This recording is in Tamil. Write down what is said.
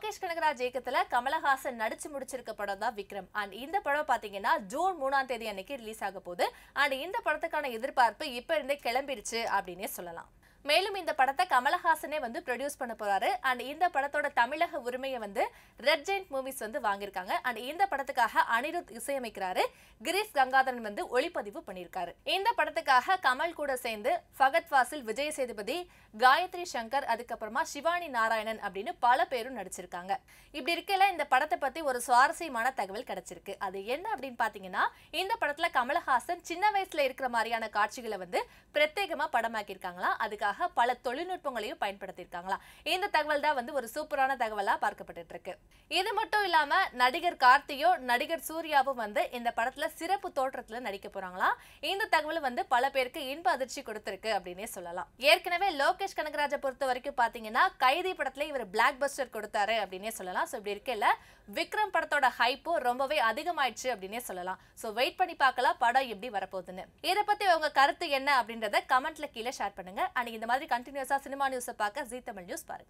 லோகேஷ் கனகராஜ் இயக்கத்துல கமலஹாசன் நடிச்சு முடிச்சிருக்க படம் தான் விக்ரம் அண்ட் இந்த படம் பாத்தீங்கன்னா ஜூன் மூணாம் தேதி அன்னைக்கு ரிலீஸ் ஆக போகுது அண்ட் இந்த படத்துக்கான எதிர்பார்ப்பு இப்ப இருந்தே கிளம்பிருச்சு அப்படின்னே சொல்லலாம் மேலும் இந்த படத்தை கமலஹாசனே வந்து ப்ரொடியூஸ் பண்ண போறாரு அண்ட் இந்த படத்தோட தமிழக உரிமையை வந்து ரெட் ஜெயின்ட் மூவிஸ் வந்து வாங்கியிருக்காங்க அண்ட் இந்த படத்துக்காக அனிருத் இசையமைக்கிறாரு கிரீஷ் கங்காதரன் வந்து ஒளிப்பதிவு பண்ணியிருக்காரு இந்த படத்துக்காக கமல் கூட சேர்ந்து ஃபகத் ஃபாசில் விஜய் சேதுபதி காயத்ரி சங்கர் அதுக்கப்புறமா சிவானி நாராயணன் அப்படின்னு பல பேரும் நடிச்சிருக்காங்க இப்படி இருக்கையில இந்த படத்தை பத்தி ஒரு சுவாரஸ்யமான தகவல் கிடைச்சிருக்கு அது என்ன அப்படின்னு பாத்தீங்கன்னா இந்த படத்துல கமலஹாசன் சின்ன வயசுல இருக்கிற மாதிரியான காட்சிகளை வந்து பிரத்யேகமா படமாக்கியிருக்காங்களா அதுக்காக பல தொழில்நுட்பங்களையும் பயன்படுத்தியிருக்காங்களா இந்த தகவல் தான் வந்து ஒரு சூப்பரான தகவலா பார்க்கப்பட்டு இருக்கு இது மட்டும் இல்லாம நடிகர் கார்த்தியோ நடிகர் சூர்யாவும் வந்து இந்த படத்துல சிறப்பு தோற்றத்துல நடிக்க போறாங்களா இந்த தகவல் வந்து பல பேருக்கு இன்ப அதிர்ச்சி கொடுத்திருக்கு அப்படின்னே சொல்லலாம் ஏற்கனவே லோகேஷ் கனகராஜை பொறுத்த வரைக்கும் பாத்தீங்கன்னா கைதி படத்துல இவர் பிளாக் பஸ்டர் கொடுத்தாரு அப்படின்னே சொல்லலாம் ஸோ இப்படி இருக்கல விக்ரம் படத்தோட ஹைப்பும் ரொம்பவே அதிகமாயிடுச்சு அப்படின்னே சொல்லலாம் ஸோ வெயிட் பண்ணி பார்க்கலாம் படம் எப்படி வரப்போகுதுன்னு இதை பத்தி உங்க கருத்து என்ன அப்படின்றத கமெண்ட்ல கீழே ஷேர் பண்ணுங்க அண்ட் இந்த மாதிரி கண்டினியூஸா சினிமா நியூஸை பார்க்க ஜீ தமிழ் நியூஸ் பாருங்க